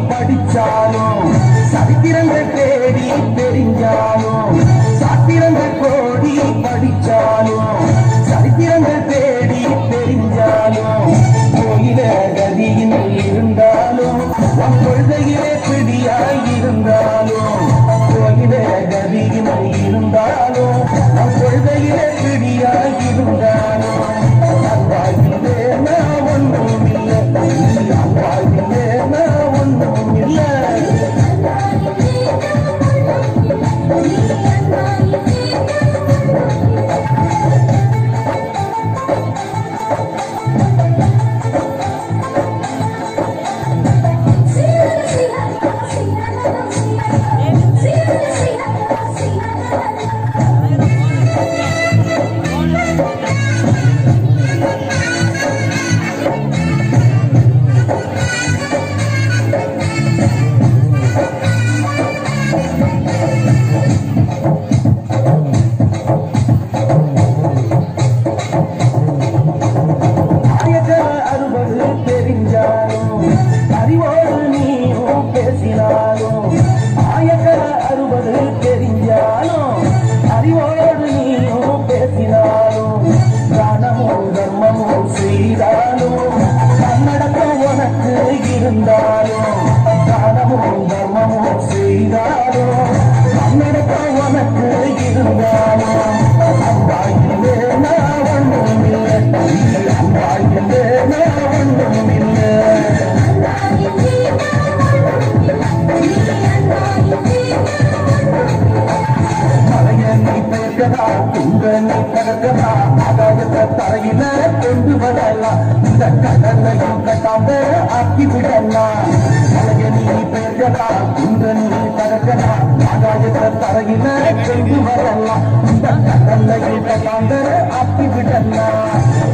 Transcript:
படிச்சாலும் சரித்திரங்கள் தேடி தெரிஞ்சாலும் சாத்திரங்கள் கோடி படிச்சாலும் சரித்திரங்கள் தேடி தெரிஞ்சாலும் கோயில கதியில் இருந்தாலும் உன் கொள்கையிலே பிடியாய் இருந்தாலும் கோயில கதியில் இருந்தாலும் உன் கொள்கையிலே பிடியாய் இருந்தாலும் அவ்வாயிலே நான் ஒன்றும் இல்லை அவ்வாயிலே நான் ஒன்றும் இல்லை ஆயிரத்தி அறுபது தெரிஞ்சாலும் அறிவோடு நீயும் பேசினாலும் ஆயிரத்தி அறுபது தெரிஞ்சாலும் அறிவோடு நீயும் பேசினாலும் தானமும் தர்மமும் செய்தாலும் தன்னடக்கம் உனக்கு இருந்தாலும் தானமும் தர்மமும் செய்தாலும் தன்னடக்கம் உனக்கு இருந்தாலும் அம்பாயிலே நான் ஒன்றும் இல்லை அம்பாயிலே நான் ஒன்றும் இல்லை மலைய நீ பெயர்க்கதா துங்க நீ கடக்கதா ஆகாயத்தை தரையில கொண்டு வரலாம் இந்த கடலையும் கட்டாம ஆக்கி விடலாம் மலைய நீ பெயர்க்கதா துங்க நீ கடக்கதா ஆகாயத்தை தரையில கொண்டு வரலாம் இந்த கடலையும் கட்டாம ஆக்கி விடலாம்